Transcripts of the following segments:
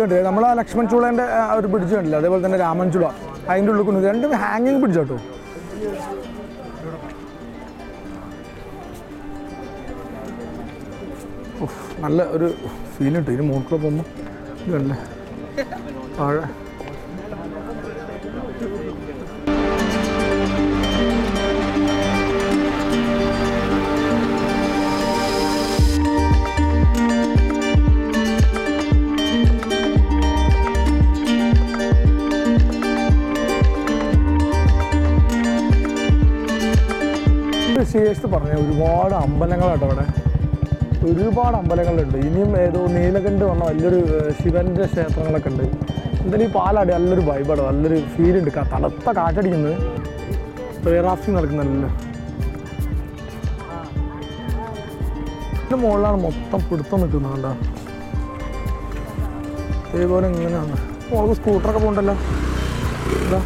ഉണ്ട് നമ്മൾ ആ ലക്ഷ്മൺ ചൂളേൻ്റെ ആ ഒരു ബ്രിഡ്ജ് കണ്ടില്ല അതേപോലെ തന്നെ രാമൻ ചുള അതിൻ്റെ ഉള്ളിൽ കൊണ്ട് രണ്ടും ഹാങ്ങിങ് ബ്രിഡ്ജ് കേട്ടോ ഉഫ്, നല്ല ഒരു ഫീൽ ഉണ്ട് ഇതിന് മുകളിൽ പോകുമ്പോൾ ഇത് കണ്ടേ താഴെ ഋഷികേശത്ത് പറഞ്ഞ ഒരുപാട് അമ്പലങ്ങളാട്ടോ അവിടെ ഒരുപാട് അമ്പലങ്ങളുണ്ട് ഇനിയും ഏതോ നീലകണ്ഠ് വന്ന വലിയൊരു ഏഹ്, ശിവന്റെ ക്ഷേത്രങ്ങളൊക്കെ ഉണ്ട് എന്തായാലും ഈ പാലാടി നല്ലൊരു വൈബാണ് നല്ലൊരു ഫീൽ ഉണ്ട് ക- തണുത്ത കാറ്റടിക്കുന്നത് റാഫ്റ്റിംഗ് നടക്കുന്നല്ലോ ഇതിന്റെ മുകളിലാണ് മൊത്തം പിടുത്തം നിൽക്കുന്നത് കണ്ടോ ഇതേപോലെ ഇങ്ങനെയാണ് മുളക് സ്കൂട്ടറൊക്കെ പോകണ്ടല്ലോ ഇതാ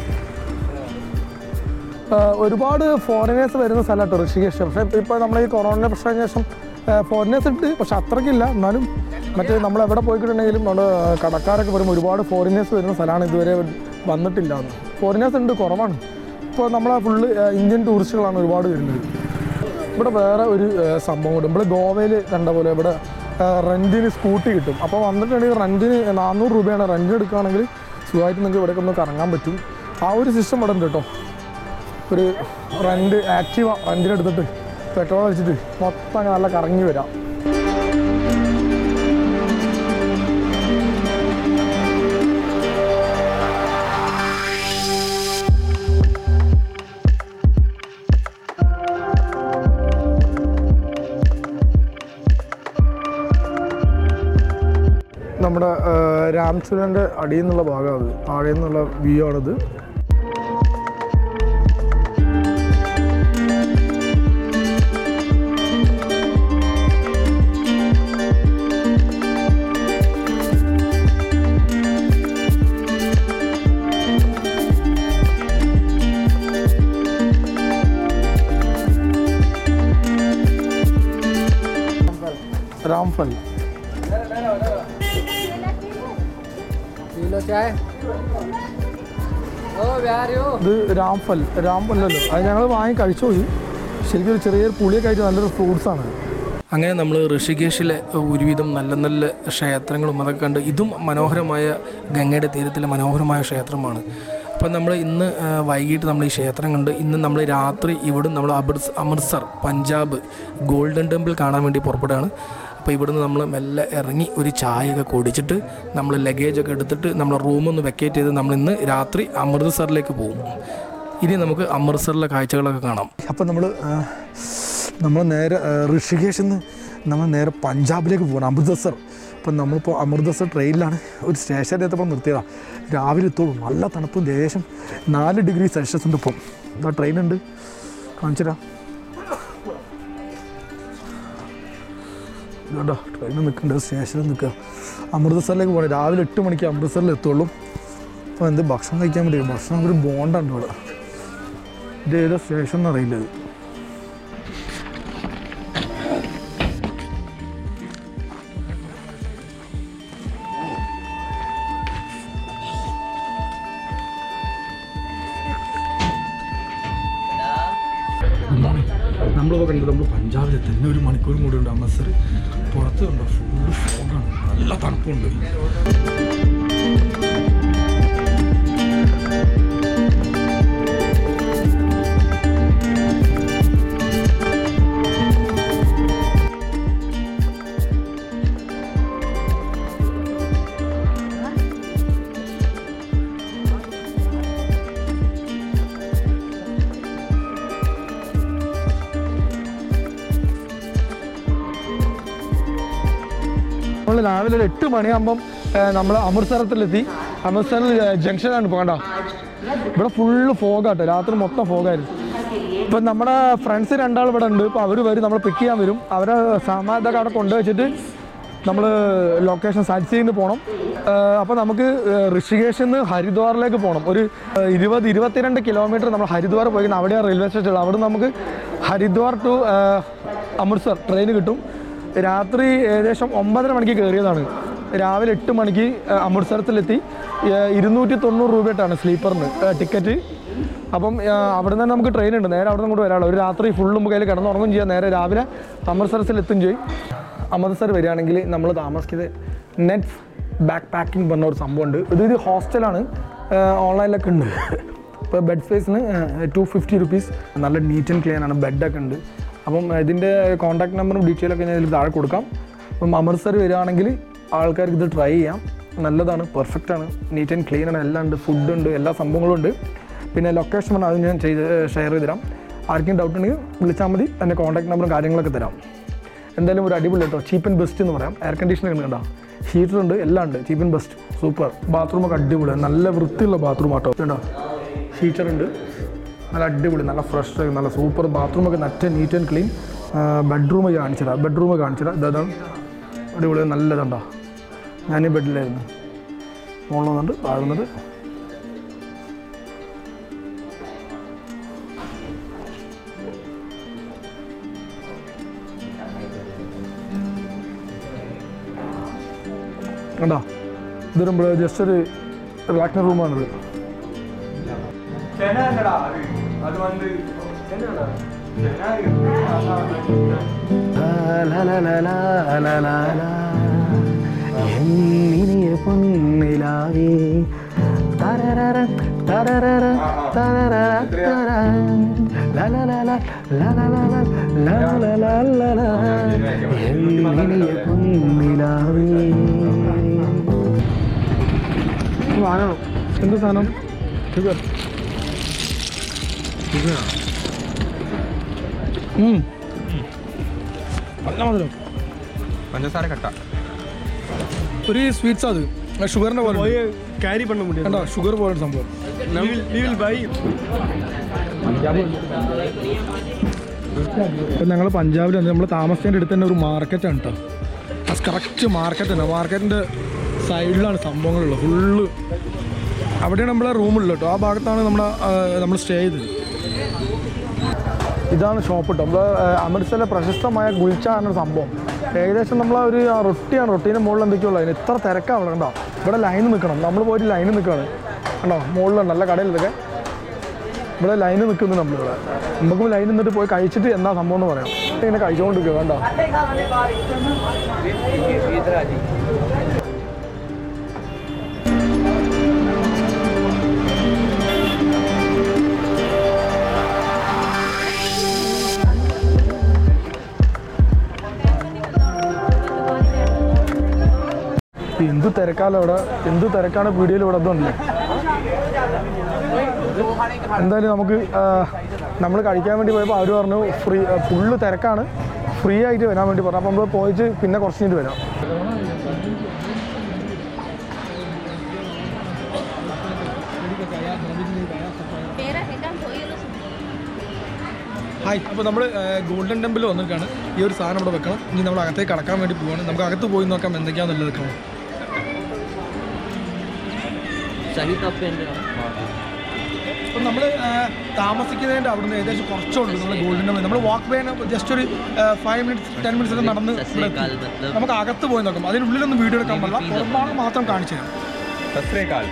ആഹ് ഒരുപാട് ഫോറിനേഴ്സ് വരുന്ന സ്ഥലമാട്ടോ ഋഷികേശ് പക്ഷേ ഇപ്പോൾ നമ്മൾ ഈ കൊറോണ പ്രശ്നത്തിന് ശേഷം ഫോറിനേഴ്സ് ഉണ്ട് പക്ഷെ അത്രയ്ക്കില്ല എന്നാലും മറ്റേ നമ്മൾ എവിടെ പോയിട്ടുണ്ടെങ്കിലും നമ്മൾ കടക്കാരൊക്കെ വരുമ്പോൾ ഒരുപാട് ഫോറിനേഴ്സ് വരുന്ന സ്ഥലമാണ് ഇതുവരെ വന്നിട്ടില്ല എന്ന് ഫോറിനേഴ്സ് ഉണ്ട് കുറവാണ് ഇപ്പോൾ നമ്മളെ ഫുള്ള് ഇന്ത്യൻ ടൂറിസ്റ്റുകളാണ് ഒരുപാട് വരുന്നത് ഇവിടെ വേറെ ഒരു ഏഹ്, സംഭവം കൂടെ നമ്മൾ ഗോവയിൽ കണ്ട പോലെ ഇവിടെ റെൻറ്റിന് സ്കൂട്ടി കിട്ടും അപ്പോൾ വന്നിട്ടുണ്ടെങ്കിൽ റെൻറ്റിന് നാനൂറ് രൂപയാണ് റെൻറ്റ് എടുക്കുകയാണെങ്കിൽ സുഖമായിട്ട് നിങ്ങൾക്ക് ഇവിടേക്ക് ഒന്ന് കറങ്ങാൻ പറ്റും ആ ഒരു സിസ്റ്റം ഇവിടെ ഉണ്ട് കേട്ടോ ഒരു റെൻറ്റ് ആക്റ്റീവ റെൻറ്റിനെടുത്തിട്ട് പെട്രോൾ അടിച്ചിട്ട് മൊത്തം അങ്ങ് നല്ല കറങ്ങി വരാം നമ്മുടെ രാംചുരൻ്റെ അടിയിൽ നിന്നുള്ള ഭാഗമാണ് അത് താഴെ നിന്നുള്ള വ്യൂ ആണിത് രാംഫൽ किलो चाय ओ बिहारी हो ഇത് രാംഫൽ രാംഫല്ലല്ലോ അത് ഞങ്ങൾ വാങ്ങി കഴിച്ചു പോയി ശരിക്കും ഒരു ചെറിയൊരു പുളിയൊക്കെ ആയിട്ട് നല്ലൊരു ഫ്രൂട്ട്സ് ആണ് അങ്ങനെ നമ്മൾ ഋഷികേശിലെ ഒരുവിധം നല്ല നല്ല ക്ഷേത്രങ്ങളും അതൊക്കെ കണ്ട് ഇതും മനോഹരമായ ഗംഗയുടെ തീരത്തിലെ മനോഹരമായ ക്ഷേത്രമാണ് അപ്പം നമ്മൾ ഇന്ന് ആ, വൈകിട്ട് നമ്മൾ ഈ ക്ഷേത്രം കണ്ട് ഇന്ന് നമ്മൾ രാത്രി ഇവിടെ നമ്മൾ അമൃത്സർ അമൃത്സർ പഞ്ചാബ് ഗോൾഡൻ ടെമ്പിൾ കാണാൻ വേണ്ടി പുറപ്പെടുകയാണ് അപ്പോൾ ഇവിടുന്ന് നമ്മൾ മെല്ലെ ഇറങ്ങി ഒരു ചായയൊക്കെ കുടിച്ചിട്ട് നമ്മൾ ലഗേജൊക്കെ എടുത്തിട്ട് നമ്മൾ റൂമൊന്ന് വെക്കേറ്റ് ചെയ്ത് നമ്മൾ ഇന്ന് രാത്രി അമൃത്സറിലേക്ക് പോകും ഇനി നമുക്ക് അമൃത്സറിലെ കാഴ്ചകളൊക്കെ കാണാം അപ്പം നമ്മൾ നമ്മൾ നേരെ ആ, ഋഷികേശിൽ നിന്ന് നമ്മൾ നേരെ പഞ്ചാബിലേക്ക് പോകണം അമൃത്സർ അപ്പം നമ്മളിപ്പോൾ അമൃത്സർ ട്രെയിനിലാണ് ഒരു സ്റ്റേഷനിൽ എത്തപ്പോൾ നിർത്തിയതാണ് രാവിലെ എത്തുള്ളൂ നല്ല തണുപ്പും ദേശം നാല് ഡിഗ്രി സെൽഷ്യസ് ഉണ്ട് ഇപ്പം എന്താ ട്രെയിൻ ഉണ്ട് കാണിച്ചുതരാ ഇതുണ്ടോ ട്രെയിൻ നിൽക്കുന്നുണ്ട് സ്റ്റേഷനിൽ നിൽക്കുക അമൃത്സറിലേക്ക് പോകണം രാവിലെ എട്ട് മണിക്ക് അമൃത്സറിൽ എത്തുള്ളൂ അപ്പോൾ എന്ത് ഭക്ഷണം കഴിക്കാൻ വേണ്ടി ഭക്ഷണം ഒരു ബോണ്ടുണ്ട് ഇവിടെ ഇത് ഏതാ സ്റ്റേഷൻ എന്നറിയില്ല ഇത് നമ്മളിപ്പോൾ കണ്ടത് നമ്മൾ പഞ്ചാബിൽ തന്നെ ഒരു മണിക്കൂർ കൂടി ഉണ്ട് അമൃത്സർ പുറത്ത് കണ്ടോ ഫുള്ള് ഫോഗാണ് നല്ല തണുപ്പുണ്ട് നമ്മൾ രാവിലെ ഒരു എട്ട് മണിയാകുമ്പം നമ്മൾ അമൃത്സരത്തിലെത്തി അമൃത്സറിൽ ജംഗ്ഷനാണ് ഇപ്പോൾ കണ്ടോ ഇവിടെ ഫുള്ള് ഫോഗാട്ടോ രാത്രി മൊത്തം ഫോഗായിരുന്നു ഇപ്പം നമ്മുടെ ഫ്രണ്ട്സ് രണ്ടാൾ ഇവിടെ ഉണ്ട് ഇപ്പോൾ അവർ വരും നമ്മൾ പിക്ക് ചെയ്യാൻ വരും അവരെ സാമാൻ ഇതൊക്കെ അവിടെ കൊണ്ടുവച്ചിട്ട് നമ്മൾ ലൊക്കേഷൻ സൈറ്റ് സീന്ന് പോകണം അപ്പോൾ നമുക്ക് ഏഹ്, ഋഷികേശിൽ നിന്ന് ഹരിദ്വാറിലേക്ക് പോകണം ഒരു ഏഹ്, ഇരുപത് ഇരുപത്തിരണ്ട് കിലോമീറ്റർ നമ്മൾ ഹരിദ്വാർ പോയി അവിടെയാണ് റെയിൽവേ സ്റ്റേഷൻ അവിടെ നമുക്ക് ഹരിദ്വാർ ടു അമൃത്സർ ട്രെയിൻ കിട്ടും രാത്രി ഏകദേശം ഒമ്പതര മണിക്ക് കയറിയതാണ് രാവിലെ എട്ട് മണിക്ക് ആ, അമൃത്സരത്തിലെത്തി ആ, ഇരുന്നൂറ്റി തൊണ്ണൂറ് രൂപയായിട്ടാണ് സ്ലീപ്പറിന് ടിക്കറ്റ് അപ്പം ആ, അവിടെ നിന്ന് നമുക്ക് ട്രെയിൻ ഉണ്ട് നേരെ അവിടെ നിന്ന് കൂടെ വരാനുള്ളൂ ഒരു രാത്രി ഫുള്ളും കയ്യിൽ കിടന്നുറങ്ങും ചെയ്യാം നേരെ രാവിലെ അമൃത്സരത്തിൽ എത്തും ചെയ്യും അമൃത്സർ വരികയാണെങ്കിൽ നമ്മൾ താമസിക്കുന്നത് നെറ്റ്സ് ബാക്ക് പാക്കിംഗ് പറഞ്ഞ ഒരു സംഭവമുണ്ട് ഇതൊരു ഹോസ്റ്റലാണ് ഓൺലൈനിലൊക്കെ ഉണ്ട് ഇപ്പോൾ ബെഡ് സ്പേസിന് ടു ഫിഫ്റ്റി റുപ്പീസ് നല്ല നീറ്റ് ആൻഡ് ക്ലീൻ ആണ് ബെഡൊക്കെ ഉണ്ട് അപ്പം ഇതിൻ്റെ കോൺടാക്ട് നമ്പറും ഡീറ്റെയിലൊക്കെ ഞാൻ ഇതിൽ താഴെ കൊടുക്കാം അപ്പം അമൃത്സർ വരികയാണെങ്കിൽ ആൾക്കാർക്ക് ഇത് ട്രൈ ചെയ്യാം നല്ലതാണ് പെർഫെക്റ്റ് ആണ് നീറ്റ് ആൻഡ് ക്ലീൻ ആണ് എല്ലാം ഉണ്ട് ഫുഡ് ഉണ്ട് എല്ലാ സംഭവങ്ങളും ഉണ്ട് പിന്നെ ലൊക്കേഷൻ പറഞ്ഞാൽ അത് ഞാൻ ചെയ്ത് ഷെയർ ചെയ്ത് തരാം ആർക്കും ഡൗട്ട് ഉണ്ടെങ്കിൽ വിളിച്ചാൽ മതി എൻ്റെ കോൺടാക്ട് നമ്പറും കാര്യങ്ങളൊക്കെ തരാം എന്തായാലും ഒരു അടിപൊളി കേട്ടോ ചീപ്പ് ആൻഡ് ബെസ്റ്റ് എന്ന് പറയാം എയർ കണ്ടീഷനർ ഉണ്ട് കേട്ടോ ഹീറ്റർ ഉണ്ട് എല്ലാം ഉണ്ട് ചീപ്പ് ആൻഡ് ബെസ്റ്റ് സൂപ്പർ ബാത്റൂമൊക്കെ അടിപൊളി നല്ല വൃത്തിയുള്ള ബാത്റൂം ആട്ടോ കേട്ടോ ഹീറ്റർ ഉണ്ട് നല്ല അടിപൊളി നല്ല ഫ്രഷ് നല്ല സൂപ്പർ ബാത്റൂമൊക്കെ നറ്റ നീറ്റ് ആൻഡ് ക്ലീൻ ബെഡ്റൂം കാണിച്ചിടാം ബെഡ്റൂം കാണിച്ചിടാം ഇതാണ് അടിപൊളി നല്ലതുണ്ടോ ഞാൻ ഈ ബെഡിലായിരുന്നു മുകളിൽ വന്നിട്ട് താഴുന്നത് കണ്ടോ ഇതൊരു ജസ്റ്റ് ഒരു റിലാക്സിംഗ് റൂമാണിത് എന്നിനിയ പൊന്നിലാവേ തരരര, തരരര, തരരര, തര. ലലലല, ലലലല, ലലലലലല. എന്നിനിയ പൊന്നിലാവേ സാധനമാണോ എന്ത് സാധനം ഷുഗർ ഉം. നല്ല മധുരം പഞ്ചസാര കട്ട ഒരു സ്വീറ്റ്സ് അത് ഷുഗറിന്റെ പോലെ ഉണ്ട്. ക്യാരി பண்ண முடியாது കണ്ടോ ഷുഗർ പോലെ ഒരു സംഭവം we will buy ഇപ്പം ഞങ്ങൾ പഞ്ചാബിൽ നമ്മൾ താമസിച്ചതിൻ്റെ അടുത്ത് തന്നെ ഒരു മാർക്കറ്റാണ് കേട്ടോ ആ കറക്റ്റ് മാർക്കറ്റ് തന്നെ മാർക്കറ്റിൻ്റെ സൈഡിലാണ് സംഭവങ്ങളുള്ളത് ഫുള്ള് അവിടെയാണ് നമ്മളെ റൂമുള്ളത് കേട്ടോ ആ ഭാഗത്താണ് നമ്മുടെ നമ്മൾ സ്റ്റേ ചെയ്തത് ഇതാണ് ഷോപ്പ് കേട്ടോ നമ്മൾ അമൃത്സറിലെ പ്രശസ്തമായ ഗുൽച്ച എന്നൊരു സംഭവം ഏകദേശം നമ്മൾ ഒരു ആ റൊട്ടിയാണ് റൊട്ടീൻ്റെ മുകളിൽ എന്തൊക്കെയുള്ളത് അതിന് ഇത്ര തിരക്കാണ് അവിടെ കണ്ടോ ഇവിടെ ലൈൻ നിൽക്കണം നമ്മൾ പോയിട്ട് ലൈൻ നിൽക്കുകയാണ് കണ്ടോ മുകളിലുണ്ട് നല്ല കടയിൽ ഇതൊക്കെ ഇവിടെ ലൈന് നിൽക്കുന്നു നമ്മളിവിടെ നമുക്കും ലൈൻ നിന്നിട്ട് പോയി കഴിച്ചിട്ട് എന്താ സംഭവം എന്ന് പറയാം ഇങ്ങനെ കഴിച്ചുകൊണ്ടിരിക്കുക കണ്ടോ എന്ത് തിരക്കാലോ ഇവിടെ എന്ത് തിരക്കാണ് പീടിയയിൽ ഇവിടെ ഇതുണ്ടല്ലേ എന്തായാലും നമുക്ക് നമ്മൾ കഴിക്കാൻ വേണ്ടി പോയപ്പോൾ അവർ പറഞ്ഞു ഫ്രീ ഫുള്ള് തിരക്കാണ് ഫ്രീ ആയിട്ട് വരാൻ വേണ്ടി പറഞ്ഞു അപ്പോൾ നമ്മൾ പോയിട്ട് പിന്നെ കുറച്ച് കഴിഞ്ഞിട്ട് വരാം Pera rekan പോയല്ലോ ഹായ് അപ്പോൾ നമ്മൾ ഗോൾഡൻ ടെമ്പിൾ വന്നിട്ടാണ് ഈ ഒരു സാധനം ഇവിടെ വെക്കണം ഇനി നമ്മൾ അകത്തേക്ക് കടക്കാൻ വേണ്ടി പോവാണ് നമുക്ക് അകത്ത് പോയി നോക്കാം എന്തൊക്കെയാണെന്നുള്ളത് വെക്കണം അപ്പം നമ്മൾ താമസിക്കുന്നതിൻ്റെ അവിടുന്ന് ഏകദേശം കുറച്ചുള്ളൂ നമ്മൾ ഗോൾഡൻ ടെമ്പിൾ നമ്മൾ വാക്ക് വേ ജസ്റ്റ് ഒരു ഫൈവ് മിനിറ്റ്സ് ടെൻ മിനിറ്റ്സ് ഒക്കെ നടന്ന് ഇവിടെ എത്തി. നമുക്ക് അകത്ത് പോയി നോക്കാം അതിനുള്ളിലൊന്നും വീഡിയോ എടുക്കാൻ പാടില്ല പുറംഭാഗം മാത്രം കാണിച്ചു തരാം സസ്രേകാൽ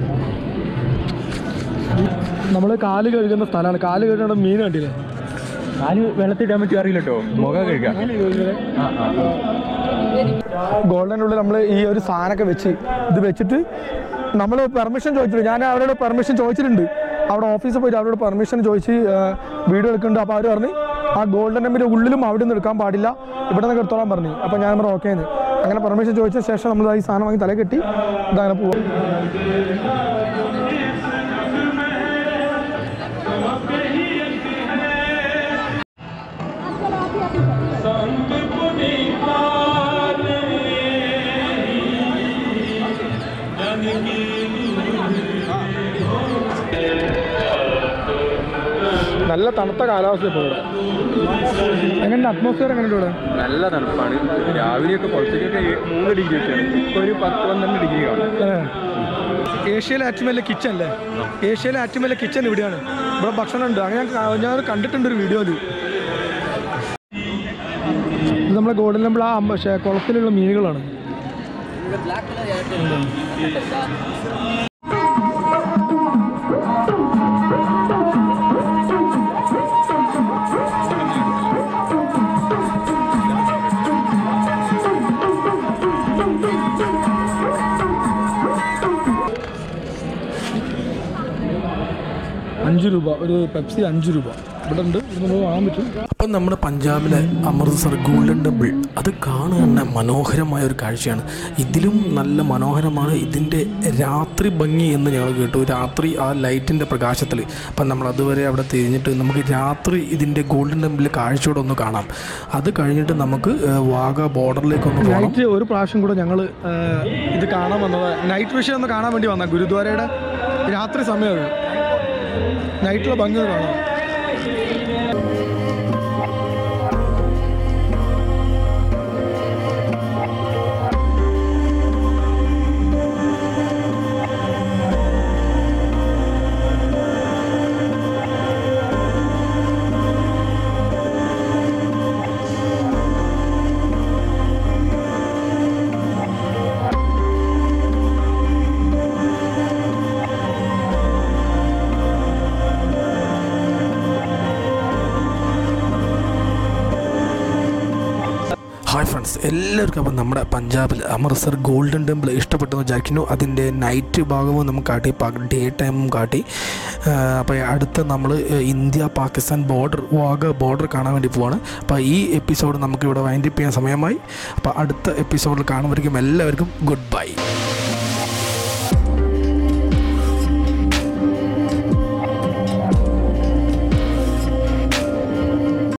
നമ്മൾ കാല് കഴുകുന്ന സ്ഥലമാണ് കാല് കഴുകുന്ന മീൻ കണ്ടില്ലേ കാല് വെള്ളത്തിടാൻ പറ്റും അറിയില്ല കേട്ടോ മുഖം കഴുകാം ആ ആ ഗോൾഡൻ്റെ ഉള്ളിൽ നമ്മൾ ഈ ഒരു സാധനമൊക്കെ വെച്ച് ഇത് വെച്ചിട്ട് നമ്മൾ പെർമിഷൻ ചോദിച്ചിട്ടുണ്ട് ഞാൻ അവരോട് പെർമിഷൻ ചോദിച്ചിട്ടുണ്ട് അവിടെ ഓഫീസിൽ പോയിട്ട് അവരോട് പെർമിഷൻ ചോദിച്ച് വീഡിയോ എടുക്കുന്നുണ്ട് അപ്പോൾ അവർ പറഞ്ഞു ആ ഗോൾഡൻ ടെമ്പിൻ്റെ ഉള്ളിലും അവിടെ നിന്ന് എടുക്കാൻ പാടില്ല ഇവിടെ നിന്ന് എടുത്തോളാൻ പറഞ്ഞു അപ്പോൾ ഞാൻ പറഞ്ഞു ഓക്കെ എന്ന് അങ്ങനെ പെർമിഷൻ ചോദിച്ച ശേഷം നമ്മൾ ഈ സാധനം വാങ്ങി തല കെട്ടി ഇതങ്ങനെ പോവാം നല്ല തണുത്ത കാലാവസ്ഥ ഇപ്പോൾ ഇവിടെ എങ്ങനെ അറ്റ്മോസ്ഫിയർ എങ്ങനെയുണ്ട് ഇവിടെ നല്ല തണുപ്പാണ് രാവിലെയൊക്കെ പുറത്തേക്കൊക്കെ ഏ- മൂന്ന് ഡിഗ്രി ഒക്കെയാണ് ഇപ്പോൾ ഒരു പത്ത് പന്ത്രണ്ട് ഡിഗ്രി കാണും ഏഷ്യയിലെ ഏറ്റവും വലിയ കിച്ചൺ അല്ലേ ഏഷ്യയിലെ ഏറ്റവും വലിയ കിച്ചൺ ഇവിടെയാണ് ഇവിടെ ഭക്ഷണം ഉണ്ട് അങ്ങനെ ഞാൻ കാ- ഞാൻ കണ്ടിട്ടുണ്ട് ഒരു വീഡിയോയിൽ ഇത് നമ്മളെ ഗോൾഡൻ ടെമ്പിൾ ആ അമ്മ ശ്ശെ, കുളത്തിലുള്ള മീനുകളാണ് അഞ്ച് രൂപ ഒരു പെപ്സി അഞ്ച് രൂപ ഇവിടെ ഉണ്ട് ഇത് നമുക്ക് വാങ്ങാൻ പറ്റും അപ്പം നമ്മുടെ പഞ്ചാബിലെ അമൃത്സർ ഗോൾഡൻ ടെമ്പിൾ അത് കാണുക തന്നെ മനോഹരമായ ഒരു കാഴ്ചയാണ് ഇതിലും നല്ല മനോഹരമാണ് ഇതിൻ്റെ രാത്രി ഭംഗി എന്ന് ഞങ്ങൾ കേട്ടു രാത്രി ആ ലൈറ്റിൻ്റെ പ്രകാശത്തിൽ അപ്പം നമ്മൾ അതുവരെ അവിടെ തിരിഞ്ഞിട്ട് നമുക്ക് രാത്രി ഇതിൻ്റെ ഗോൾഡൻ ടെമ്പിളിൽ കാഴ്ചയോടെ ഒന്ന് കാണാം അത് കഴിഞ്ഞിട്ട് നമുക്ക് ഏഹ്, വാഗ ബോർഡറിലേക്ക് ഒന്ന് പോകണം നൈറ്റ് ഒരു പ്രാവശ്യം കൂടെ ഞങ്ങൾ ഇത് കാണാൻ വന്നത് നൈറ്റ് വിഷയം ഒന്ന് കാണാൻ വേണ്ടി വന്ന ഗുരുദ്വാരയുടെ രാത്രി സമയം അത് നൈറ്റിലെ ഭംഗി ഒന്ന് കാണാം ഹായ് ഫ്രണ്ട്സ് എല്ലാവർക്കും അപ്പം നമ്മുടെ പഞ്ചാബിൽ അമൃത്സർ ഗോൾഡൻ ടെമ്പിൾ ഇഷ്ടപ്പെട്ടെന്ന് വിചാരിക്കുന്നു അതിൻ്റെ നൈറ്റ് ഭാഗവും നമുക്ക് കാട്ടി ഡേ ടൈമും കാട്ടി അപ്പോൾ അടുത്ത നമ്മൾ India Pakistan border Wagah border കാണാൻ വേണ്ടി പോവാണ് അപ്പോൾ ഈ എപ്പിസോഡ് നമുക്ക് ഇവിടെ വൈൻഡപ്പ് ചെയ്യാൻ സമയമായി അപ്പോൾ അടുത്ത എപ്പിസോഡിൽ കാണുമ്പോഴേക്കും എല്ലാവർക്കും ഗുഡ് ബൈ